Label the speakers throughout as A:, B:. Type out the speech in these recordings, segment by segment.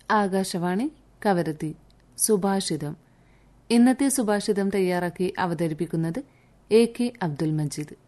A: ആകാശവാണി കവരത്തി സുഭാഷിതം ഇന്നത്തെ സുഭാഷിതം തയ്യാറാക്കി അവതരിപ്പിക്കുന്നത് എ കെ അബ്ദുൽ മജീദ്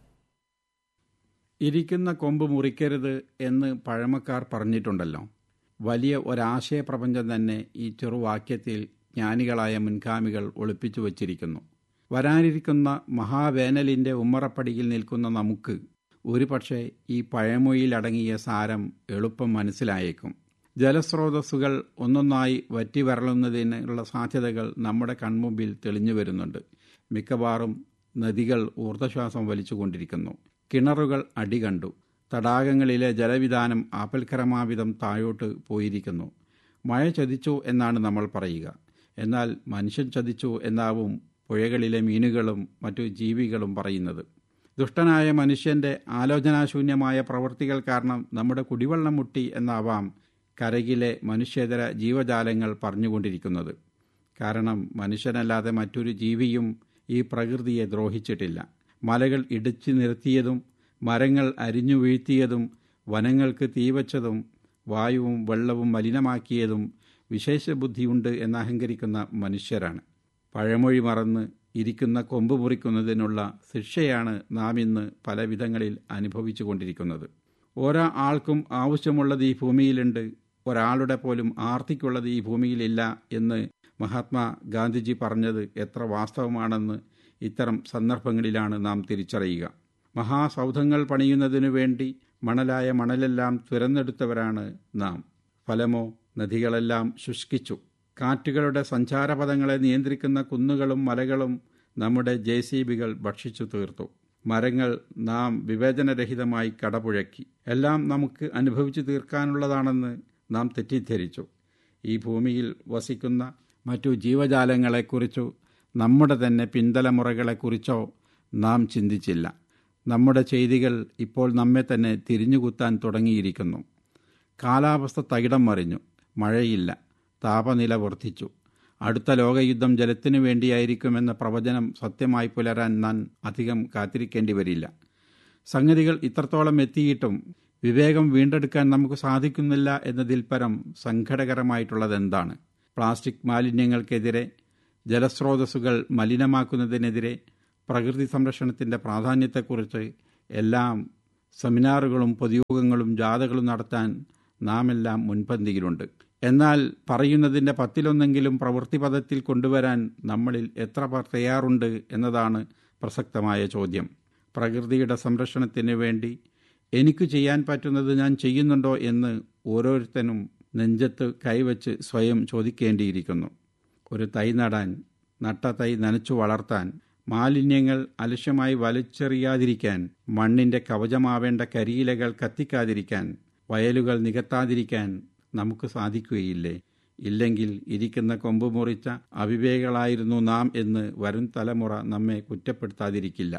B: ഇരിക്കുന്ന കൊമ്പ് മുറിക്കരുത് എന്ന് പഴമക്കാർ പറഞ്ഞിട്ടുണ്ടല്ലോ വലിയ ഒരാശയപ്രപഞ്ചം തന്നെ ഈ ചെറുവാക്യത്തിൽ ജ്ഞാനികളായ മുൻഗാമികൾ ഒളിപ്പിച്ചു വച്ചിരിക്കുന്നു വരാനിരിക്കുന്ന മഹാവേനലിന്റെ ഉമ്മറപ്പടിയിൽ നിൽക്കുന്ന നമുക്ക് ഒരുപക്ഷെ ഈ പഴമൊഴിയിലടങ്ങിയ സാരം എളുപ്പം മനസ്സിലായേക്കും ജലസ്രോതസ്സുകൾ ഒന്നൊന്നായി വറ്റിവരളുന്നതിനുള്ള സാധ്യതകൾ നമ്മുടെ കൺമുമ്പിൽ തെളിഞ്ഞു വരുന്നുണ്ട് മിക്കവാറും നദികൾ ഊർദ്ധശ്വാസം വലിച്ചുകൊണ്ടിരിക്കുന്നു കിണറുകൾ അടികണ്ടു തടാകങ്ങളിലെ ജലവിധാനം ആപൽക്കരമാവിധം താഴോട്ട് പോയിരിക്കുന്നു മഴ ചതിച്ചു എന്നാണ് നമ്മൾ പറയുക എന്നാൽ മനുഷ്യൻ ചതിച്ചു എന്നാവും പുഴകളിലെ മീനുകളും മറ്റു ജീവികളും പറയുന്നത് ദുഷ്ടനായ മനുഷ്യന്റെ ആലോചനാശൂന്യമായ പ്രവൃത്തികൾ കാരണം നമ്മുടെ കുടിവെള്ളം മുട്ടി എന്നാവാം കരകിലെ മനുഷ്യേതര ജീവജാലങ്ങൾ പറഞ്ഞുകൊണ്ടിരിക്കുന്നത് കാരണം മനുഷ്യനല്ലാതെ മറ്റൊരു ജീവിയും ഈ പ്രകൃതിയെ ദ്രോഹിച്ചിട്ടില്ല മലകൾ ഇടിച്ചു നിർത്തിയതും മരങ്ങൾ അരിഞ്ഞു വീഴ്ത്തിയതും വനങ്ങൾക്ക് തീവച്ചതും വായുവും വെള്ളവും മലിനമാക്കിയതും വിശേഷ ബുദ്ധിയുണ്ട് എന്നഹങ്കരിക്കുന്ന മനുഷ്യരാണ് പഴമൊഴി മറന്ന് ഇരിക്കുന്ന കൊമ്പ് മുറിക്കുന്നതിനുള്ള ശിക്ഷയാണ് നാം ഇന്ന് പല വിധങ്ങളിൽ അനുഭവിച്ചു കൊണ്ടിരിക്കുന്നത് ഓരോ ആൾക്കും ആവശ്യമുള്ളത് ഈ ഭൂമിയിലുണ്ട് ഒരാളുടെ പോലും ആർത്തിക്കുള്ളത് ഈ ഭൂമിയിലില്ല എന്ന് മഹാത്മാ ഗാന്ധിജി പറഞ്ഞത് എത്ര വാസ്തവമാണെന്ന് ഇത്തരം സന്ദർഭങ്ങളിലാണ് നാം തിരിച്ചറിയുക മഹാസൗധങ്ങൾ പണിയുന്നതിനു വേണ്ടി മണലായ മണലെല്ലാം തുരന്നെടുത്തവരാണ് നാം ഫലമോ നദികളെല്ലാം ശുഷ്കിച്ചു കാറ്റുകളുടെ സഞ്ചാരപഥങ്ങളെ നിയന്ത്രിക്കുന്ന കുന്നുകളും മലകളും നമ്മുടെ ജെ സി ബികൾ ഭക്ഷിച്ചു തീർത്തു മരങ്ങൾ നാം വിവേചനരഹിതമായി കടപുഴക്കി എല്ലാം നമുക്ക് അനുഭവിച്ചു തീർക്കാനുള്ളതാണെന്ന് നാം തെറ്റിദ്ധരിച്ചു ഈ ഭൂമിയിൽ വസിക്കുന്ന മറ്റു ജീവജാലങ്ങളെക്കുറിച്ചോ നമ്മുടെ തന്നെ പിന്തലമുറകളെക്കുറിച്ചോ നാം ചിന്തിച്ചില്ല നമ്മുടെ ചെയ്തികൾ ഇപ്പോൾ നമ്മെ തന്നെ തിരിഞ്ഞുകുത്താൻ തുടങ്ങിയിരിക്കുന്നു കാലാവസ്ഥ തകിടം മറിഞ്ഞു മഴയില്ല താപനില വർദ്ധിച്ചു അടുത്ത ലോകയുദ്ധം ജലത്തിനു വേണ്ടിയായിരിക്കുമെന്ന പ്രവചനം സത്യമായി പുലരാൻ നാൻ അധികം കാത്തിരിക്കേണ്ടി വരില്ല സംഗതികൾ ഇത്രത്തോളം എത്തിയിട്ടും വിവേകം വീണ്ടെടുക്കാൻ നമുക്ക് സാധിക്കുന്നില്ല എന്നതിൽ പരം സങ്കടകരമായിട്ടുള്ളതെന്താണ് പ്ലാസ്റ്റിക് മാലിന്യങ്ങൾക്കെതിരെ ജലസ്രോതസ്സുകൾ മലിനമാക്കുന്നതിനെതിരെ പ്രകൃതി സംരക്ഷണത്തിൻ്റെ പ്രാധാന്യത്തെക്കുറിച്ച് എല്ലാം സെമിനാറുകളും പൊതുയോഗങ്ങളും ജാഥകളും നടത്താൻ നാം എല്ലാം മുൻപന്തിയിലുണ്ട് എന്നാൽ പറയുന്നതിൻ്റെ പത്തിലൊന്നെങ്കിലും പ്രവൃത്തിപഥത്തിൽ കൊണ്ടുവരാൻ നമ്മളിൽ എത്ര പേർ തയ്യാറുണ്ട് എന്നതാണ് പ്രസക്തമായ ചോദ്യം പ്രകൃതിയുടെ സംരക്ഷണത്തിന് വേണ്ടി എനിക്ക് ചെയ്യാൻ പറ്റുന്നത് ഞാൻ ചെയ്യുന്നുണ്ടോ എന്ന് ഓരോരുത്തരും നെഞ്ചത്ത് കൈവച്ച് സ്വയം ചോദിക്കേണ്ടിയിരിക്കുന്നു ഒരു തൈ നടാൻ നട്ട തൈ നനച്ചു വളർത്താൻ മാലിന്യങ്ങൾ അലക്ഷ്യമായി വലിച്ചെറിയാതിരിക്കാൻ മണ്ണിന്റെ കവചമാവേണ്ട കരിയിലകൾ കത്തിക്കാതിരിക്കാൻ വയലുകൾ നികത്താതിരിക്കാൻ നമുക്ക് സാധിക്കുകയില്ലേ ഇല്ലെങ്കിൽ ഇരിക്കുന്ന കൊമ്പ് മുറിച്ച അവിവേകളായിരുന്നു നാം എന്ന് വരും തലമുറ നമ്മെ കുറ്റപ്പെടുത്താതിരിക്കില്ല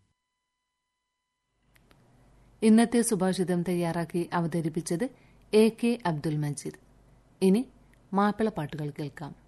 A: ഇന്നത്തെ സുഭാഷിതം തയ്യാറാക്കി അവതരിപ്പിച്ചത് എ കെ അബ്ദുൽ മജീദ് ഇനി മാപ്പിള പാട്ടുകൾ കേൾക്കാം